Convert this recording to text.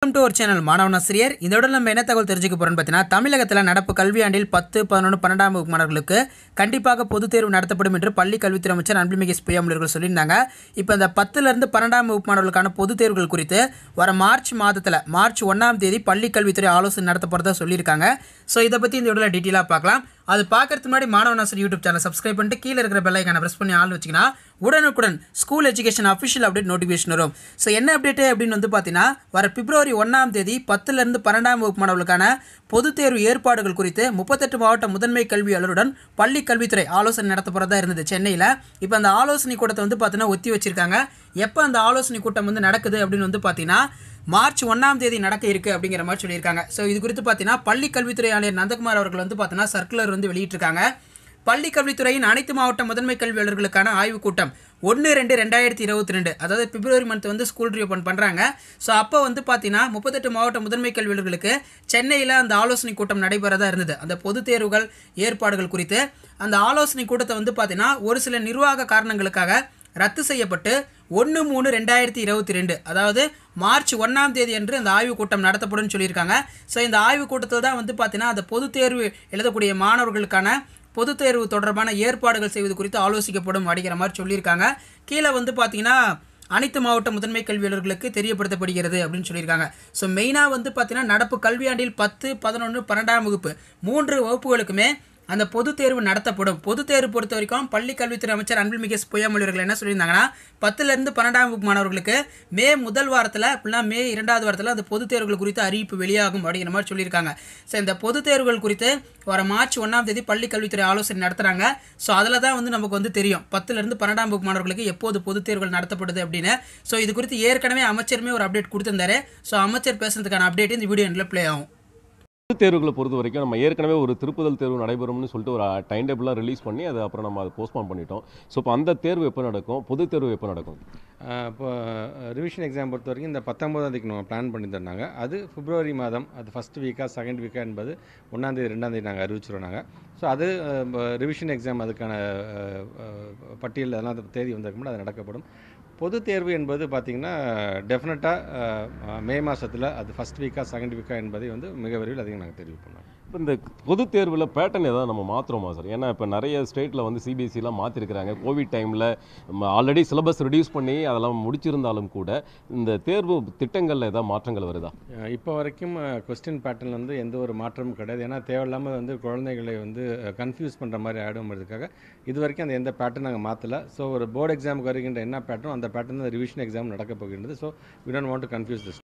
welcome to ஒரு channel மாணவன் ஆசிரியர் இதோட நம்ம என்ன தகவல் தெரிஞ்சுக்க போறோம்னு பார்த்தீங்கன்னா தமிழகத்தில் நடப்பு கல்வியாண்டில் பத்து பதினொன்று பன்னெண்டாம் வகுப்பு மாணவர்களுக்கு கண்டிப்பாக பொதுத் தேர்வு நடத்தப்படும் என்று பள்ளி கல்வித்துறை அமைச்சர் அன்புமிகு பொய்யாமலர்கள் சொல்லியிருந்தாங்க இப்போ இந்த பத்துலேருந்து பன்னெண்டாம் வகுப்பு மாணவர்களுக்கான பொதுத் தேர்வுகள் குறித்து வர மார்ச் மாதத்தில் மார்ச் ஒன்றாம் தேதி பள்ளி கல்வித்துறை ஆலோசனை நடத்த போகிறதா சொல்லியிருக்காங்க ஸோ இதை பற்றி இந்த வீடியோவில் டீட்டெயிலாக பார்க்கலாம் அது பார்க்கறதுக்கு முன்னாடி மாணவன் ஆசிரியர் யூடியூப் சேனல் சப்ஸ்கிரைப் பண்ணிட்டு கீழே இருக்கிற பெல் ஐக்கான ப்ரெஸ் பண்ணி ஆள் வச்சிங்கன்னா உடனுக்குடன் school education official update notification வரும் ஸோ என்ன அப்டேட்டு அப்படின்னு வந்து பார்த்தீங்கன்னா வர பிப்ரவரி ஒன்றாம் தேதி பத்துலேருந்து பன்னெண்டாம் வகுப்பு மாணவர்களுக்கான பொதுத் தேர்வு ஏற்பாடுகள் குறித்து முப்பத்தெட்டு மாவட்ட முதன்மை கல்வியாளருடன் பள்ளி கல்வித்துறை ஆலோசனை நடத்த போகிறதா இருந்தது சென்னையில் இப்போ அந்த ஆலோசனை கூட்டத்தை வந்து பார்த்தீங்கன்னா ஒத்தி வச்சிருக்காங்க எப்போ அந்த ஆலோசனை கூட்டம் வந்து நடக்குது அப்படின்னு வந்து பார்த்தீங்கன்னா மார்ச் ஒன்றாம் தேதி நடக்க இருக்குது அப்படிங்கிற மாதிரி சொல்லியிருக்காங்க ஸோ இது குறித்து பார்த்தீங்கன்னா பள்ளி கல்வித்துறை ஆணையர் நந்தகுமார் அவர்கள் வந்து பார்த்தீங்கன்னா சர்க்குலர் வந்து வெளியிட்டிருக்காங்க பள்ளி கல்வித்துறையின் அனைத்து மாவட்ட முதன்மை கல்வியாளர்களுக்கான ஆய்வுக் கூட்டம் ஒன்று ரெண்டு ரெண்டாயிரத்தி இருபத்தி ரெண்டு அதாவது பிப்ரவரி மந்த் வந்து ஸ்கூல் ரீஓப்பன் பண்ணுறாங்க ஸோ அப்போ வந்து பார்த்தீங்கன்னா முப்பத்தெட்டு மாவட்ட முதன்மை கல்வியாளர்களுக்கு சென்னையில் அந்த ஆலோசனை கூட்டம் நடைபெறதா இருந்தது அந்த பொதுத் தேர்வுகள் ஏற்பாடுகள் குறித்து அந்த ஆலோசனை கூட்டத்தை வந்து பார்த்தீங்கன்னா ஒரு சில நிர்வாக காரணங்களுக்காக ரத்து செய்யப்பட்டு ஒன்று மூணு ரெண்டாயிரத்தி இருபத்தி ரெண்டு அதாவது மார்ச் ஒன்றாம் தேதி அன்று அந்த ஆய்வுக் கூட்டம் நடத்தப்படும்னு சொல்லியிருக்காங்க ஸோ இந்த ஆய்வுக் கூட்டத்தில் தான் வந்து பார்த்தீங்கன்னா அந்த பொதுத் தேர்வு எழுதக்கூடிய மாணவர்களுக்கான பொதுத் தேர்வு தொடர்பான ஏற்பாடுகள் செய்வது குறித்து ஆலோசிக்கப்படும் அப்படிங்கிற மாதிரி சொல்லியிருக்காங்க கீழே வந்து பார்த்தீங்கன்னா அனைத்து மாவட்ட முதன்மை கல்வியாளர்களுக்கு தெரியப்படுத்தப்படுகிறது அப்படின்னு சொல்லியிருக்காங்க ஸோ மெயினாக வந்து பார்த்தீங்கன்னா நடப்பு கல்வியாண்டில் பத்து பதினொன்று பன்னெண்டாம் வகுப்பு மூன்று வகுப்புகளுக்குமே அந்த பொதுத் தேர்வு நடத்தப்படும் பொதுத் தேர்வு பொறுத்த வரைக்கும் பள்ளி கல்வித்துறை அமைச்சர் அன்பில்மிகு பொய்யாமொழி அவர்கள் என்ன சொல்லியிருந்தாங்கன்னா பத்துலேருந்து பன்னெண்டாம் வகுப்பு மாணவர்களுக்கு மே முதல் வாரத்தில் அப்படின்னா மே இரண்டாவது வாரத்தில் அந்த பொதுத் தேர்வுகள் குறித்து அறிவிப்பு வெளியாகும் அப்படிங்கிற மாதிரி சொல்லியிருக்காங்க ஸோ இந்த பொதுத் தேர்வுகள் குறித்து வர மார்ச் ஒன்றாம் தேதி பள்ளி கல்வித்துறை ஆலோசனை நடத்துகிறாங்க ஸோ அதில் தான் வந்து நமக்கு வந்து தெரியும் பத்துலேருந்து பன்னெண்டாம் வகுப்பு மாணவர்களுக்கு எப்போது பொதுத் தேர்வுகள் நடத்தப்படுது அப்படின்னு ஸோ இது குறித்து ஏற்கனவே அமைச்சருமே ஒரு அப்டேட் கொடுத்திருந்தாரு ஸோ அமைச்சர் பேசுறதுக்கான அப்டேட் இந்த வீடியோ எண்டில் ப்ளே ஆகும் பொதுத் தேர்வுகளை பொறுத்த வரைக்கும் நம்ம ஏற்கனவே ஒரு திருப்புதல் தேர்வு நடைபெறும்னு சொல்லிட்டு ஒரு டைம் டேபிளாக ரிலீஸ் பண்ணி அது அப்புறம் நம்ம அதை போஸ்ட்பான் பண்ணிட்டோம் ஸோ இப்போ அந்த தேர்வு எப்போ நடக்கும் பொதுத் தேர்வு எப்போ நடக்கும் ஆஹ் இப்போ ரிவிஷன் எக்ஸாம் பொறுத்த வரைக்கும் இந்த பத்தொம்போதாம் தேதிக்கு நம்ம பிளான் பண்ணி தந்தாங்க அது பிப்ரவரி மாதம் அது ஃபஸ்ட் வீக்கா செகண்ட் வீக்கா என்பது ஒன்றாந்தேதி ரெண்டாந்தேதி நாங்கள் அறிவிச்சிருவோம் நாங்கள் ஸோ அது ரிவிஷன் எக்ஸாம் அதுக்கான ஆஹ், ஆஹ், பட்டியல் அதெல்லாம் அந்த தேதி வந்திருக்கும்போது அது நடக்கப்படும் பொது தேர்வு என்பது பார்த்திங்கன்னா டெஃபினட்டாக மே மாதத்தில் அது ஃபஸ்ட் வீக்கா செகண்ட் வீக்கா என்பதை வந்து மிக விரைவில் அதிகம் நாங்கள் தெரிவு பண்ணோம் இப்போ இந்த பொதுத் தேர்வில் பேட்டர்ன் ஏதாவது நம்ம மாற்றுறோமா சார் ஏன்னா இப்போ நிறைய ஸ்டேட்டில் வந்து சிபிஎஸ்சிலாம் மாற்றிருக்கிறாங்க கோவிட் டைமில் ஆல்ரெடி சிலபஸ் ரெடியூஸ் பண்ணி அதெல்லாம் முடிச்சிருந்தாலும் கூட இந்த தேர்வு திட்டங்களில் ஏதாவது மாற்றங்கள் வருதா அஹ் இப்போ வரைக்கும் கொஸ்டின் பேட்டர்ன் வந்து எந்த ஒரு மாற்றமும் கிடையாது ஏன்னா தேவையில்லாமல் வந்து குழந்தைகளை வந்து கன்ஃபியூஸ் பண்ணுற மாதிரி ஆகிடும்ன்றதுக்காக இது வரைக்கும் அந்த எந்த பேட்டர்ன் நாங்கள் மாற்றலை ஸோ ஒரு போர்டு எக்ஸாமுக்கு வருகின்ற என்ன பேட்டர்னோ அந்த பேட்டர்ன் தான் ரிவிஷன் எக்ஸாம் நடக்க போகின்றது so we don't want to confuse the